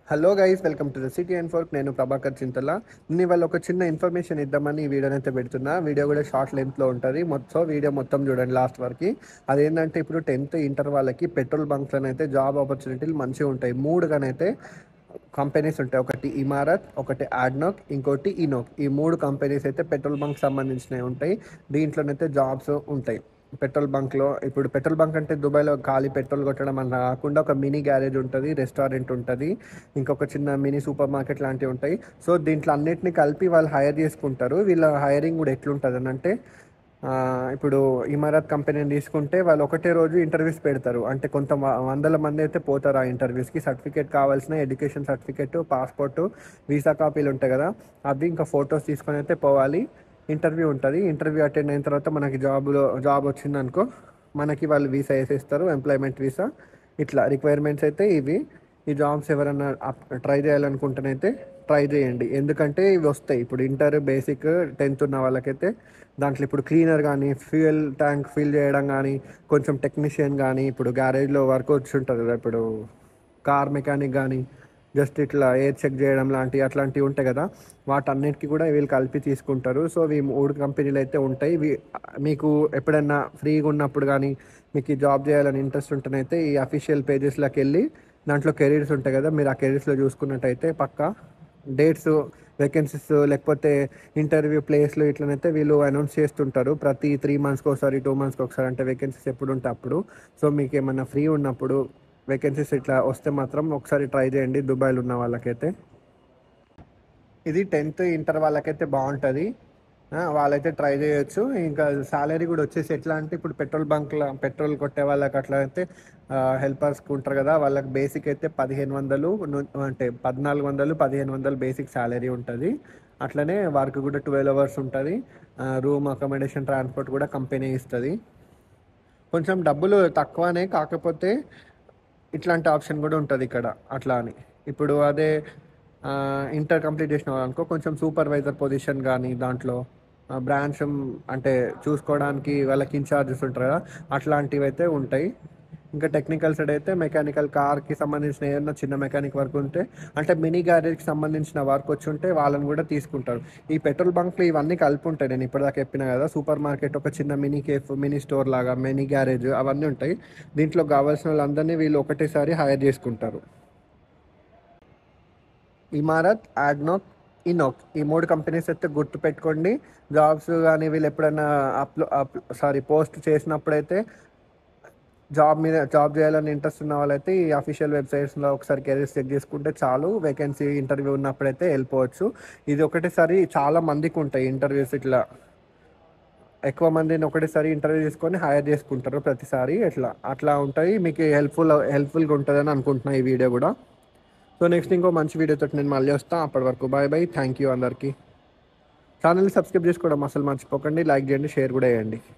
hello guys welcome to the city and fork నేను ప్రభాకర్ చింతల నేను ఇవాళ ఒక చిన్న ఇన్ఫర్మేషన్ ఇద్దామని ఈ వీడియోని అయితే పెడుతున్నా వీడియో కూడా షార్ట్ లెంత్లో ఉంటుంది మొత్తం వీడియో మొత్తం చూడండి లాస్ట్ వరకు అదేంటంటే ఇప్పుడు టెన్త్ ఇంటర్ వాళ్ళకి పెట్రోల్ బంక్స్లో అయితే జాబ్ ఆపర్చునిటీలు మంచిగా ఉంటాయి మూడుగానైతే కంపెనీస్ ఉంటాయి ఒకటి ఇమారత్ ఒకటి ఆడ్నోక్ ఇంకోటి ఇనోక్ ఈ మూడు కంపెనీస్ అయితే పెట్రోల్ బంక్ సంబంధించినవి ఉంటాయి దీంట్లోనైతే జాబ్స్ ఉంటాయి పెట్రోల్ బంక్లో ఇప్పుడు పెట్రోల్ బంక్ అంటే దుబాయ్లో ఖాళీ పెట్రోల్ కొట్టడం అని కాకుండా ఒక మినీ గ్యారేజ్ ఉంటుంది రెస్టారెంట్ ఉంటుంది ఇంకొక చిన్న మినీ సూపర్ మార్కెట్ లాంటివి ఉంటాయి సో దీంట్లో అన్నిటిని కలిపి వాళ్ళు హైర్ చేసుకుంటారు వీళ్ళ హైరింగ్ కూడా ఎట్లుంటుంది అని అంటే ఆ, ఇప్పుడు ఇమారత్ కంపెనీని తీసుకుంటే వాళ్ళు ఒకటే రోజు ఇంటర్వ్యూస్ పెడతారు అంటే కొంత వ- వందల మంది అయితే పోతారు ఆ ఇంటర్వ్యూస్కి సర్టిఫికేట్ కావాల్సిన ఎడ్యుకేషన్ సర్టిఫికేట్ పాస్పోర్ట్ వీసా కాపీలు ఉంటాయి కదా అవి ఇంకా ఫొటోస్ తీసుకొని అయితే పోవాలి ఇంటర్వ్యూ ఉంటుంది ఇంటర్వ్యూ అటెండ్ అయిన తర్వాత మనకి జాబ్లో జాబ్ వచ్చింది అనుకో మనకి వాళ్ళు వీసా వేసేస్తారు ఎంప్లాయ్మెంట్ వీసా ఇట్లా రిక్వైర్మెంట్స్ అయితే ఇవి ఈ జాబ్స్ ఎవరైనా ట్రై చేయాలనుకుంటేనైతే ట్రై చేయండి ఎందుకంటే ఇవి వస్తాయి ఇప్పుడు ఇంటర్ బేసిక్ టెన్త్ ఉన్న వాళ్ళకైతే దాంట్లో ఇప్పుడు క్లీనర్ కానీ ఫ్యూయల్ ట్యాంక్ ఫిల్ చేయడం కానీ కొంచెం టెక్నీషియన్ కానీ ఇప్పుడు గ్యారేజ్లో వర్క్ వచ్చి ఉంటుంది కదా ఇప్పుడు కార్ మెకానిక్ కానీ జస్ట్ ఇట్లా ఎయిర్ చెక్ చేయడం లాంటివి అట్లాంటివి ఉంటాయి కదా వాటన్నిటికీ కూడా వీళ్ళు కలిపి తీసుకుంటారు సో ఇవి మూడు కంపెనీలు అయితే ఉంటాయి ఇవి- మీకు ఎప్పుడైనా ఫ్రీగా ఉన్నప్పుడు కానీ మీకు ఈ జాబ్ చేయాలని ఇంట్రెస్ట్ ఉంటేనైతే ఈ అఫీషియల్ పేజెస్లోకి వెళ్ళి దాంట్లో కెరీర్స్ ఉంటాయి కదా మీరు ఆ కెరీర్స్లో చూసుకున్నట్టయితే పక్కా డేట్స్ వేకెన్సీస్ లేకపోతే ఇంటర్వ్యూ ప్లేస్లు ఇట్లనైతే వీళ్ళు అనౌన్స్ చేస్తుంటారు ప్రతి త్రీ మంత్స్కి ఒకసారి టూ మంత్స్కి ఒకసారి అంటే వేకెన్సీస్ ఎప్పుడు ఉంటే అప్పుడు సో మీకు ఏమన్నా ఫ్రీ ఉన్నప్పుడు వేకెన్సీస్ ఇట్లా వస్తే మాత్రం ఒకసారి ట్రై చేయండి దుబాయ్లో ఉన్న వాళ్ళకైతే ఇది టెన్త్ ఇంటర్ వాళ్ళకైతే బాగుంటుంది ఆ, వాళ్ళైతే ట్రై చేయొచ్చు ఇంకా సాలరీ కూడా వచ్చేసి ఎట్లా అంటే ఇప్పుడు పెట్రోల్ బంక్లో పెట్రోల్ కొట్టే వాళ్ళకి అట్లా అయితే హెల్పర్స్ ఉంటారు కదా వాళ్ళకి బేసిక్ అయితే పదిహేను వందలు ను- అంటే పద్నాలుగు వందలు పదిహేను వందలు బేసిక్ సాలరీ ఉంటుంది అట్లనే వర్క్ కూడా ట్వెల్వ్ అవర్స్ ఉంటుంది రూమ్ అకామిడేషన్ ట్రాన్స్పోర్ట్ కూడా కంపెనీ ఇస్తుంది కొంచెం డబ్బులు తక్కువనే కాకపోతే ఇట్లాంటి ఆప్షన్ కూడా ఉంటుంది ఇక్కడ అట్లా అని ఇప్పుడు అదే ఆ, ఇంటర్ కంప్లీట్ చేసిన వాళ్ళు అనుకో కొంచెం సూపర్వైజర్ పొజిషన్ కానీ దాంట్లో బ్రాంచ్ అంటే చూసుకోవడానికి వాళ్ళకి ఇన్ఛార్జెస్ ఉంటారు కదా అట్లాంటివి అయితే ఉంటాయి ఇంకా టెక్నికల్ సైడ్ అయితే మెకానికల్ కార్కి సంబంధించిన ఏదైనా చిన్న మెకానిక్ వర్క్ ఉంటే అంటే మినీ గ్యారేజ్కి సంబంధించిన వర్క్ వచ్చి ఉంటే వాళ్ళని కూడా తీసుకుంటారు ఈ పెట్రోల్ బంక్లు ఇవన్నీ కలిపి ఉంటాయి నేను ఇప్పటిదాకా చెప్పిన కదా సూపర్ మార్కెట్ ఒక చిన్న మినీ కేఫ్ మినీ స్టోర్ లాగా మినీ గ్యారేజ్ అవన్నీ ఉంటాయి దీంట్లో కావాల్సిన వాళ్ళందరినీ వీళ్ళు ఒకటేసారి హైర్ చేసుకుంటారు ఇమారత్ ఆడ్నోక్ ఇనోక్ ఈ మూడు కంపెనీస్ అయితే గుర్తు పెట్టుకోండి జాబ్స్ కానీ వీళ్ళు ఎప్పుడైనా అప్లో సారీ పోస్ట్ చేసినప్పుడైతే జాబ్ మీద జాబ్ చేయాలని ఇంట్రెస్ట్ ఉన్న వాళ్ళైతే ఈ అఫీషియల్ వెబ్సైట్స్లో ఒకసారి కెరీర్స్ చెక్ చేసుకుంటే చాలు వేకెన్సీ ఇంటర్వ్యూ ఉన్నప్పుడైతే వెళ్ళిపోవచ్చు ఇది ఒకటేసారి చాలా మందికి ఉంటాయి ఇంటర్వ్యూస్ ఇట్లా ఎక్కువ మందిని ఒకటేసారి ఇంటర్వ్యూ తీసుకొని హైర్ చేసుకుంటారు ప్రతిసారి ఇట్లా అట్లా ఉంటాయి మీకు హెల్ప్ఫుల్ హెల్ప్ఫుల్గా ఉంటుందని అనుకుంటున్నా ఈ వీడియో కూడా సో నెక్స్ట్ ఇంకో మంచి వీడియోతో నేను మళ్ళీ వస్తాను అప్పటి వరకు బాయ్ బాయ్ థ్యాంక్ యూ అందరికీ ఛానల్ని సబ్స్క్రైబ్ చేసుకోవడం అసలు మర్చిపోకండి లైక్ చేయండి షేర్ కూడా చేయండి